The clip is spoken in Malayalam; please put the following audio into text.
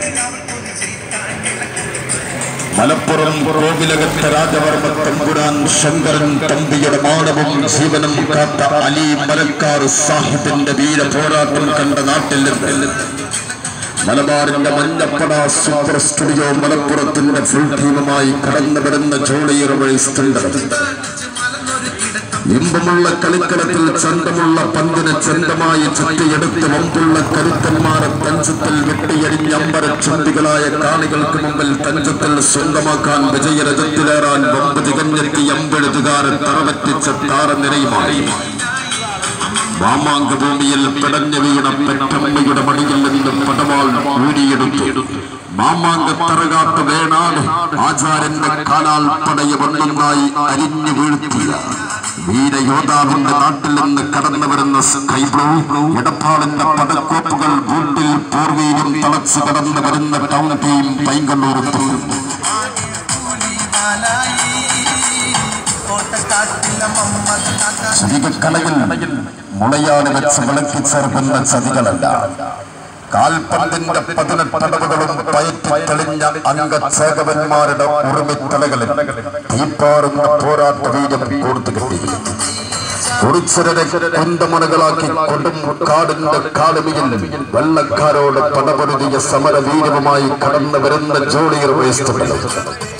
മലപ്പുറം കോവിലകത്ത് രാജവർമ്മ തമ്പുരാൻ ശങ്കരൻ തമ്പിയുടെ മാനവും ജീവനും കാത്ത അലി മലക്കാർ സാഹിബിന്റെ വീര പോരാട്ടം കണ്ട നാട്ടിൽ നിന്ന് മലബാറിന്റെ മഞ്ഞപ്പട സൂപ്പർ സ്റ്റുഡിയോ മലപ്പുറത്തിന്റെ ഫുൾ ടീമുമായി കടന്നു വരുന്ന ജോളിയർ വഴി ഇമ്പമുള്ള കളിക്കളത്തിൽ ചന്തമുള്ള പന്തിന് ചന്തമായി ചുറ്റിയെടുത്ത് വമ്പുള്ള കരുത്തന്മാരെ തഞ്ചത്തിൽ വെട്ടിയടിഞ്ഞ് അമ്പര ചുണ്ടികളായ കാണികൾക്ക് മുമ്പിൽ തഞ്ചത്തിൽ സ്വന്തമാക്കാൻ വിജയരഥത്തിലേറാൻ വമ്പ് തികഞ്ഞെത്തി അമ്പെഴുതുകാരൻ തറവറ്റിച്ച താരനിരയുമായി വാമാങ്ക ഭൂമിയിൽ പിടഞ്ഞു വീണ പെറ്റമ്മയുടെ മടിയിൽ നിന്ന് പടവാൾ ഊരിയെടുത്തു മാമാങ്ക തറകാത്ത വേണാട് ആചാര്യന്റെ കാലാൽ പടയ വണ്ണൊന്നായി അരിഞ്ഞു വീഴ്ത്തിയ വീരയോദ്ധാവിന്റെ നാട്ടിൽ നിന്ന് കടന്നു വരുന്ന സ്കൈ ബ്ലൂ എടപ്പാളിന്റെ പടക്കോപ്പുകൾ ബൂട്ടിൽ പൂർവീകം തളച്ചു കടന്നു വരുന്ന ടൗൺ ടീം പൈങ്കല്ലൂർ എത്തുന്നു ചതികക്കലയിൽ മുളയാട് വെച്ച് വിളക്കി ചേർക്കുന്ന ചതികളല്ല കാൽപന്തിന്റെ പതിനെട്ടടവുകളും പയറ്റി തെളിഞ്ഞ അംഗചേകവന്മാരുടെ ഉറുമിത്തലകളിൽ തീപ്പാറുന്ന പോരാട്ട വീര്യം കൊടുത്തു കിട്ടി കുറിച്ചരനെ കുന്തമുനകളാക്കി കൊടും കാടിന്റെ കാടുമിയിൽ വെള്ളക്കാരോട് പടപൊരുതിയ സമരവീര്യവുമായി കടന്നു വരുന്ന ജോളിയർ വേസ്റ്റുകൾ